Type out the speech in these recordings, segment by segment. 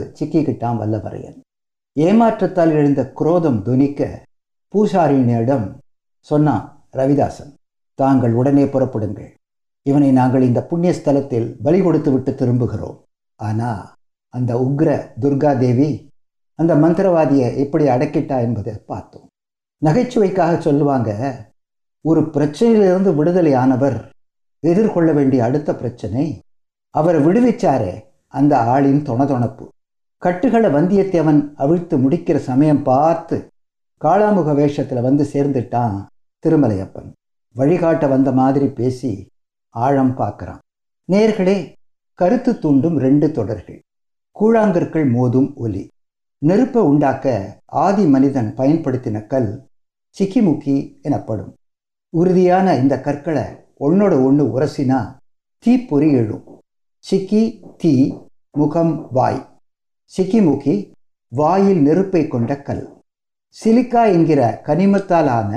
சிக்கிக்கிட்டான் வல்லவரையன் ஏமாற்றத்தால் எழுந்த குரோதம் துணிக்க பூசாரியினிடம் சொன்னான் ரவிதாசன் தாங்கள் உடனே புறப்படுங்கள் இவனை நாங்கள் இந்த புண்ணிய ஸ்தலத்தில் பலி கொடுத்து விட்டு திரும்புகிறோம் ஆனா அந்த உக்ர துர்கா தேவி அந்த மந்திரவாதியை எப்படி அடக்கிட்டா என்பதை பார்த்தோம் நகைச்சுவைக்காக சொல்லுவாங்க ஒரு பிரச்சனையிலிருந்து விடுதலை ஆனவர் எதிர்கொள்ள வேண்டிய அடுத்த பிரச்சனை அவரை விடுவிச்சாரே அந்த ஆளின் தொணதொணப்பு கட்டுகளை வந்தியத்தேவன் அவிழ்த்து முடிக்கிற சமயம் பார்த்து காளாமுக வேஷத்தில் வந்து சேர்ந்துட்டான் திருமலையப்பன் வழிகாட்ட வந்த மாதிரி பேசி ஆழம் பார்க்கறான் நேர்களே கருத்து தூண்டும் ரெண்டு தொடர்கள் கூழாங்கற்கள் மோதும் ஒலி நெருப்பை உண்டாக்க ஆதி மனிதன் பயன்படுத்தின கல் சிக்கிமுக்கி எனப்படும் உறுதியான இந்த கற்களை ஒன்னோட ஒன்று உரசினா தீப்பொறி எழும் சிக்கி தீ முகம் வாய் சிக்கிமுக்கி வாயில் நெருப்பை கொண்ட கல் சிலிக்கா என்கிற கனிமத்தால் ஆன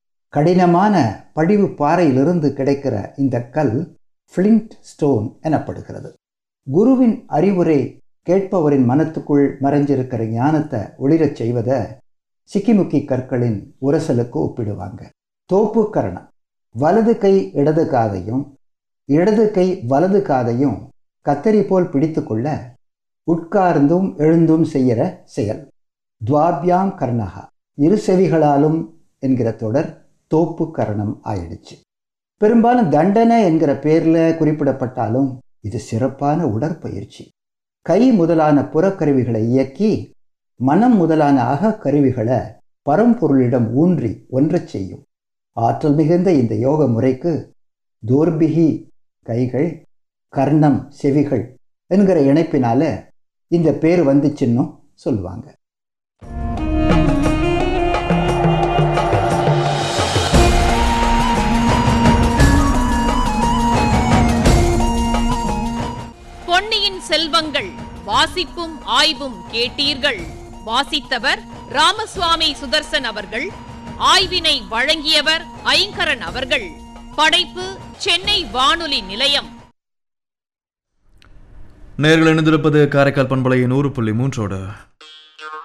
கடினமான படிவு பாறையிலிருந்து கிடைக்கிற இந்த கல் ஃப்ளிண்ட் ஸ்டோன் எனப்படுகிறது குருவின் அறிவுரை கேட்பவரின் மனத்துக்குள் மறைஞ்சிருக்கிற ஞானத்தை ஒளிரச் செய்வதை சிக்கிமுக்கி கற்களின் உரசலுக்கு ஒப்பிடுவாங்க தோப்பு கரணம் வலது கை இடது காதையும் இடது கை வலது காதையும் கத்தரி போல் பிடித்து கொள்ள உட்கார்ந்தும் எழுந்தும் செய்கிற செயல் துவாபியாம் கர்ணகா இரு செவிகளாலும் என்கிற தொடர் தோப்பு கரணம் ஆயிடுச்சு பெரும்பாலும் தண்டனை என்கிற பேரில் குறிப்பிடப்பட்டாலும் இது சிறப்பான உடற்பயிற்சி கை முதலான புறக்கருவிகளை இயக்கி மனம் முதலான அகக்கருவிகளை பரம்பொருளிடம் ஊன்றி ஒன்றச் செய்யும் ஆற்றல் மிகுந்த இந்த யோக முறைக்கு தோர்பிகி கைகள் கர்ணம் செவிகள் என்கிற இணைப்பினால இந்த பேர் வந்துச்சுன்னு சொல்லுவாங்க பொன்னியின் செல்வங்கள் வாசிப்பும் ஆய்வும் கேட்டீர்கள் வாசித்தவர் ராமசுவாமி சுதர்சன் அவர்கள் ஆய்வினை வழங்கியவர் ஐங்கரன் அவர்கள் படைப்பு சென்னை வானொலி நிலையம் நேர்கள் இணைந்திருப்பது காரைக்கால் பண்பலை நூறு புள்ளி மூன்றோடு